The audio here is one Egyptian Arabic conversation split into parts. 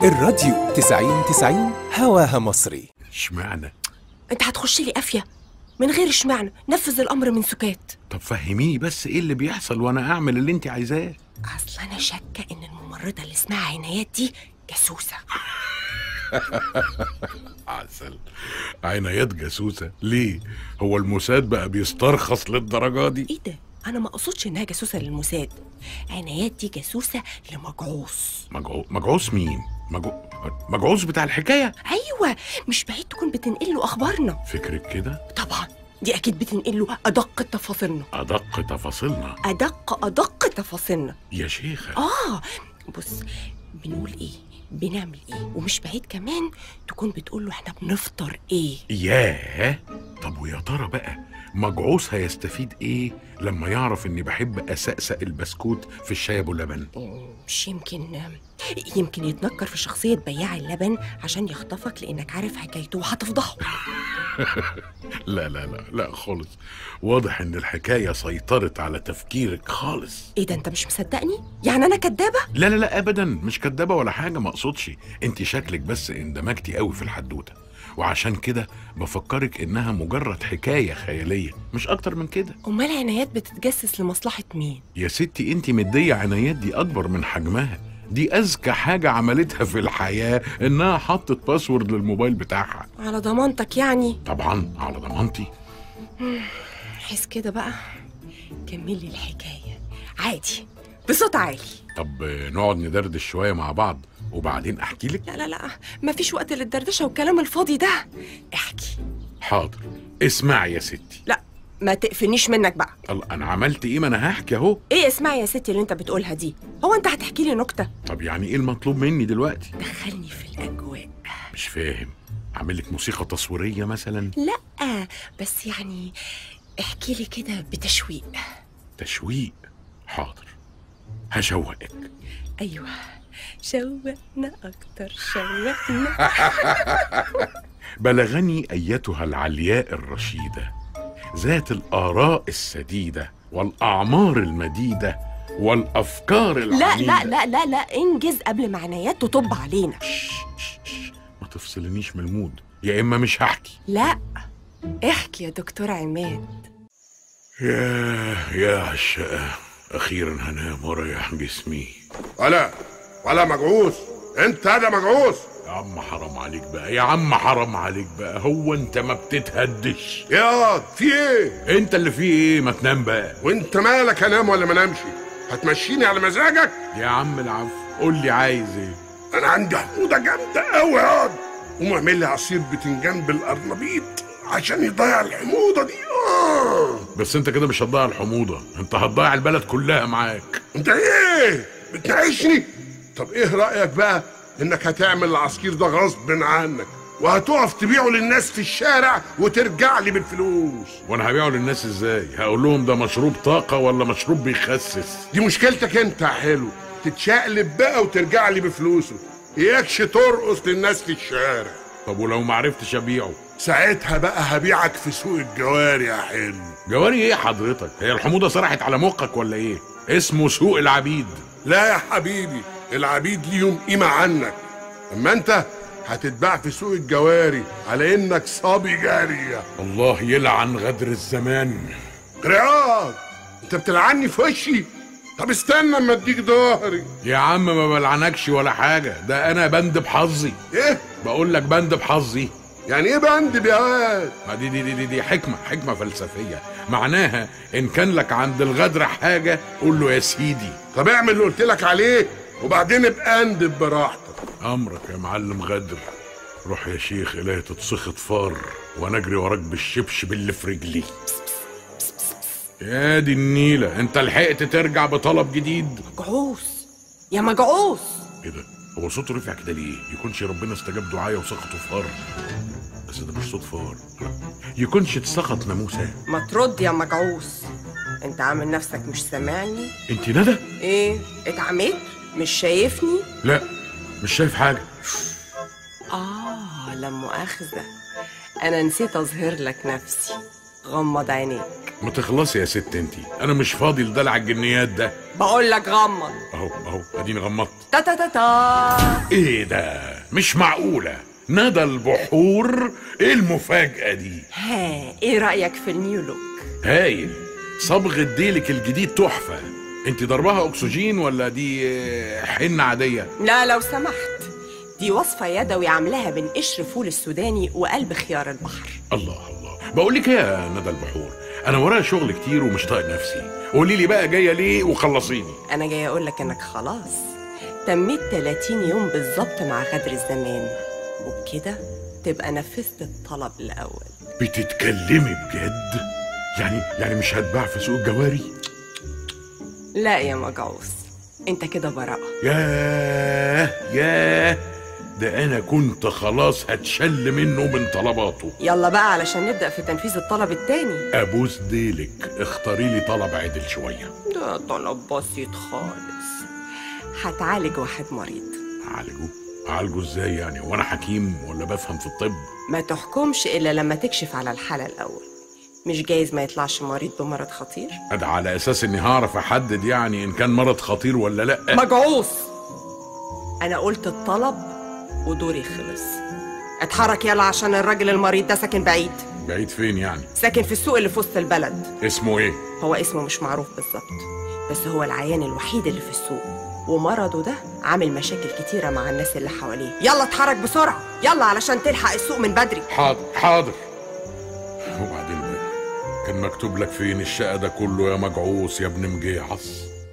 الراديو 90 90 هواها مصري اشمعنى انت هتخش لي قافيه من غير اشمعنى نفذ الامر من سكات طب فهميني بس ايه اللي بيحصل وانا اعمل اللي انت عايزاه اصل انا شاكه ان الممرضه اللي اسمها عنايات دي جاسوسه عسل عنايات جاسوسه ليه هو الموساد بقى بيسترخص للدرجه دي ايه ده انا ما اقصدش انها جاسوسه للموساد عنايات دي جاسوسه لمجعوص مجعو... مجعوص مين مجعو... مجعوص بتاع الحكايه ايوه مش بعيد تكون بتنقل له اخبارنا فكرك كده طبعا دي اكيد بتنقل له ادق تفاصيلنا ادق تفاصيلنا ادق ادق تفاصيلنا يا شيخه اه بص بنقول ايه بنعمل ايه ومش بعيد كمان تكون بتقول له احنا بنفطر ايه ياه طب ويا ترى بقى مجعوص هيستفيد ايه لما يعرف اني بحب اسقسق البسكوت في الشاي ابو لبن مش يمكن يمكن يتنكر في شخصية بياع اللبن عشان يخطفك لأنك عارف حكايته وهتفضحه لا لا لا لا خالص واضح ان الحكايه سيطرت على تفكيرك خالص إيه ده أنت مش مصدقني؟ يعني أنا كدابة؟ لا لا لا ابدا مش كدابه ولا حاجه ما اقصدش انت شكلك بس اندمجتي قوي في الحدوته وعشان كده بفكرك انها مجرد حكايه خياليه مش اكتر من كده أمال عنايات بتتجسس لمصلحة مين؟ يا ستي انت مديه عنايات دي اكبر من حجمها دي اذكى حاجه عملتها في الحياه انها حطت باسورد للموبايل بتاعها على ضمانتك يعني طبعا على ضمانتي حس كده بقى كملي الحكاية عادي بصوت عالي طب نقعد ندردش شويه مع بعض وبعدين احكي لك لا لا لا مفيش وقت للدردشة والكلام الفاضي ده احكي حاضر اسمعي يا ستي لا ما تقفنيش منك بقى الله انا عملت ايه ما انا هحكي اهو ايه اسمعي يا ستي اللي انت بتقولها دي هو انت هتحكي لي نكتة طب يعني ايه المطلوب مني دلوقتي دخلني في الأجواء مش فاهم اعمل لك موسيقى تصويريه مثلا لا بس يعني احكي لي كده بتشويق تشويق حاضر هشوقك ايوه شوقنا اكتر شوقنا بلغني ايتها العلياء الرشيده ذات الاراء السديده والاعمار المديده والافكار لا العنيده لا لا لا لا انجز قبل ما عنايات تطب علينا شش، شش، شش، ما تفصلنيش من المود يا اما مش هحكي لا احكي يا دكتور عماد يا يا عشاء اخيرا هنام واريح جسمي ولا ولا مجعوس انت هذا مجعوس يا عم حرام عليك بقى يا عم حرام عليك بقى هو انت ما بتتهدش يا في ايه انت اللي فيه ايه ما تنام بقى وانت مالك انام ولا ما نامش هتمشيني على مزاجك يا عم العفو قول لي عايز ايه انا عندي حموضه جامده قوي ياض قوم اعمل لي عصير بتنجان بالقرنبيط عشان يضيع الحموضه دي آه. بس انت كده مش هتضيع الحموضه انت هتضيع البلد كلها معاك انت ايه بتناقشني طب ايه رايك بقى انك هتعمل العصير ده غصب عنك وهتقف تبيعه للناس في الشارع وترجع لي بالفلوس وانا هبيعه للناس ازاي هقول لهم ده مشروب طاقه ولا مشروب بيخسس دي مشكلتك انت يا حلو تتشقلب بقى وترجع لي بفلوسه اياكش ترقص للناس في الشارع طب ولو ما عرفتش ابيعه ساعتها بقى هبيعك في سوق الجواري يا حلو جواري ايه حضرتك هي الحموضه سرحت على مخك ولا ايه اسمه سوق العبيد لا يا حبيبي العبيد ليهم قيمة عنك اما انت هتتباع في سوق الجواري على انك صبي جارية الله يلعن غدر الزمان رياض انت بتلعني في وشي طب استنى اما اديك ظهري يا عم ما بلعنكش ولا حاجه ده انا بند بحظي ايه بقول لك بند بحظي يعني ايه بندب يا واد ما دي دي, دي دي دي حكمة حكمة فلسفية معناها إن كان لك عند الغدر حاجة قول له يا سيدي طب اعمل اللي قلت لك عليه وبعدين ابقى اندب براحتك أمرك يا معلم غدر روح يا شيخ إلهي تتسخط فار وأنا أجري وراك بالشبشب اللي في رجلي يا دي النيلة أنت لحقت ترجع بطلب جديد مجعوس يا مجعوس إيه ده هو صوته رفع كده ليه يكونش ربنا استجاب دعايا وسقطه فار بس ده مش صوت فار يكونش اتسقط ناموسة ما ترد يا مجعوس انت عامل نفسك مش سامعني انت ندى ايه اتعميت مش شايفني لا مش شايف حاجة اه لا مؤاخذة انا نسيت اظهر لك نفسي غمض عينيك ما تخلصي يا ست انتي انا مش فاضي لدلع الجنيات ده بقول لك غمض اهو اهو اديني غمضت تا تا تا تا ايه ده مش معقولة ندى البحور ايه المفاجأة دي ها ايه رأيك في النيو لوك هايل صبغة ديلك الجديد تحفة انت ضربها اكسجين ولا دي آه، حنة عادية لا لو سمحت دي وصفة يدوي عاملاها من قشر فول السوداني وقلب خيار البحر الله الله بقول لك إيه يا ندى البحور انا ورايا شغل كتير ومش طايق نفسي قولي لي بقى جايه ليه وخلصيني انا جاي اقول لك انك خلاص تميت 30 يوم بالظبط مع غدر الزمان وبكده تبقى نفذت الطلب الاول بتتكلمي بجد يعني يعني مش هتباع في سوق الجواري لا يا مجعوص انت كده براءة ياه ياه ده انا كنت خلاص هتشل منه من طلباته يلا بقى علشان نبدأ في تنفيذ الطلب التاني ابوس ديلك اختاري لي طلب عدل شويه ده طلب بسيط خالص هتعالج واحد مريض اعالجه اعالجه ازاي يعني وانا حكيم ولا بفهم في الطب ما تحكمش إلا لما تكشف على الحالة الأول مش جايز ما يطلعش مريض بمرض خطير ده على اساس اني هعرف احدد يعني ان كان مرض خطير ولا لا مجعوص أنا قلت الطلب ودوري خلص اتحرك يلا عشان الراجل المريض ده ساكن بعيد بعيد فين يعني ساكن في السوق اللي في وسط البلد اسمه ايه هو اسمه مش معروف بالظبط بس هو العيان الوحيد اللي في السوق ومرضه ده عامل مشاكل كتيرة مع الناس اللي حواليه يلا اتحرك بسرعة يلا علشان تلحق السوق من بدري حاضر حاضر وبعدين بقى كان مكتوب لك فين الشقه ده كله يا مجعوص يا ابن مجيعص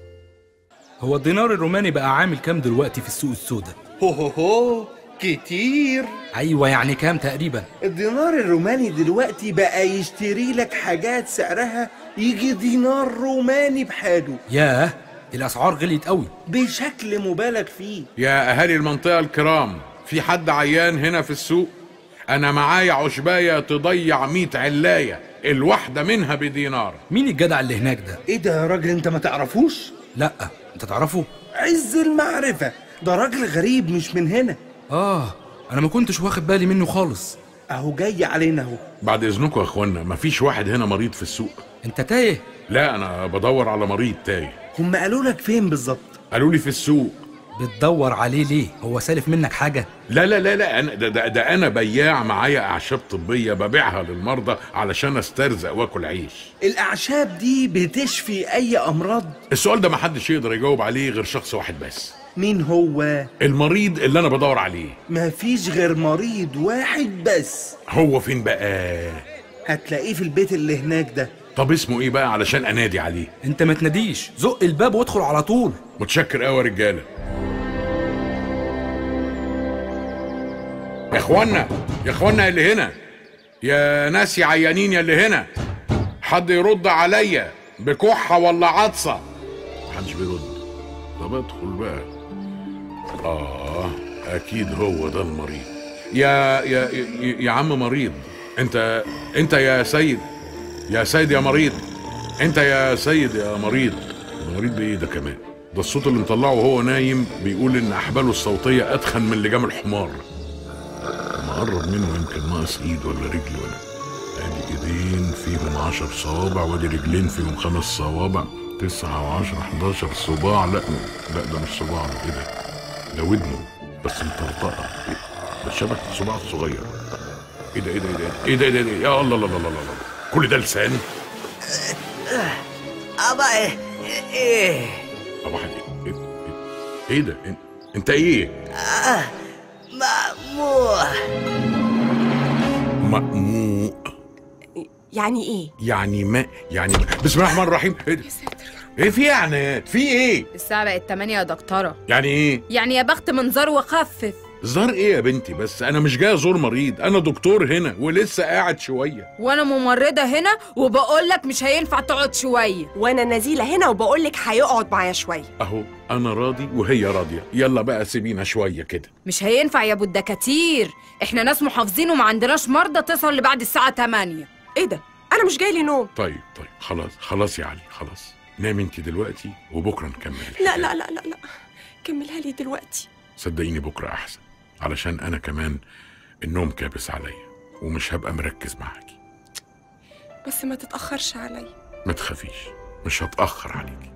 هو الدينار الروماني بقى عامل كام دلوقتي في السوق السوداء هو هو هو كتير ايوه يعني كام تقريبا الدينار الروماني دلوقتي بقى يشتري لك حاجات سعرها يجي دينار روماني بحاله ياه الاسعار غليت قوي بشكل مبالغ فيه يا اهالي المنطقه الكرام في حد عيان هنا في السوق انا معايا عشبايه تضيع ميت علايه الواحده منها بدينار مين الجدع اللي هناك ده ايه ده يا راجل انت ما تعرفوش لا انت تعرفه عز المعرفة ده راجل غريب مش من هنا اه انا ما كنتش واخد بالي منه خالص اهو جاي علينا اهو بعد اذنكم يا اخوانا مفيش واحد هنا مريض في السوق انت تايه لا انا بدور على مريض تايه هم قالوا لك فين بالظبط قالوا لي في السوق بتدور عليه ليه هو سالف منك حاجه لا لا لا لا انا ده, ده, ده انا بياع معايا اعشاب طبيه ببيعها للمرضى علشان استرزق واكل عيش الاعشاب دي بتشفي اي امراض السؤال ده محدش يقدر يجاوب عليه غير شخص واحد بس مين هو المريض اللي انا بدور عليه ما فيش غير مريض واحد بس هو فين بقى هتلاقيه في البيت اللي هناك ده طب اسمه ايه بقى علشان انادي عليه انت ما تناديش زق الباب وادخل على طول متشكر قوي يا رجاله يا اخوانا يا اخوانا اللي هنا يا ناس يا عيانين يا اللي هنا حد يرد عليا بكحه ولا عطسه محدش بيرد طب ادخل بقى اه اكيد هو ده المريض يا يا يا, يا عم مريض انت انت يا سيد يا سيد يا مريض انت يا سيد يا مريض مريض بايه ده كمان ده الصوت اللي مطلعه وهو نايم بيقول ان احباله الصوتيه اتخن من لجام الحمار لما قرب منه يمكن ناقص ايد ولا رجل ولا ادي ايدين فيهم عشر صوابع وادي رجلين فيهم خمس صوابع تسعة وعشرة حداشر صباع لا لا ده مش صباع ايه ده ده ودنه بس مطرطقة إيه؟ ده شبه الصباع الصغير ايه ده ايه ده ايه ده ايه ده ايه ده, إيه ده؟ يا الله الله الله الله الله كل ده لسان أبا إيه إيه ابو واحد ايه ايه, إيه ده إن- انت ايه مأمور مأموء يعني ايه يعني ما يعني ما. بسم الله الرحمن الرحيم ايه ده؟ ايه في إيه يعني في ايه الساعة بقت 8 يا دكتورة يعني ايه يعني يا بخت منظر وخفف زار ايه يا بنتي بس انا مش جاي ازور مريض انا دكتور هنا ولسه قاعد شويه وانا ممرضة هنا وبقول لك مش هينفع تقعد شوية وانا نزيلة هنا وبقول لك هيقعد معايا شوية اهو انا راضي وهي راضيه يلا بقى سيبينا شويه كده مش هينفع يا ابو الدكاتير احنا ناس محافظين وما عندناش مرضى تسهر لبعد الساعة 8 ايه ده انا مش جاي لي نوم طيب طيب خلاص خلاص يا علي خلاص نام انت دلوقتي وبكره نكمل لا لا لا لا لا كملها لي دلوقتي صدقيني بكره احسن علشان انا كمان النوم كابس عليا ومش هبقى مركز معاكي بس ما تتأخرش عليا ما تخافيش مش هتأخر عليكي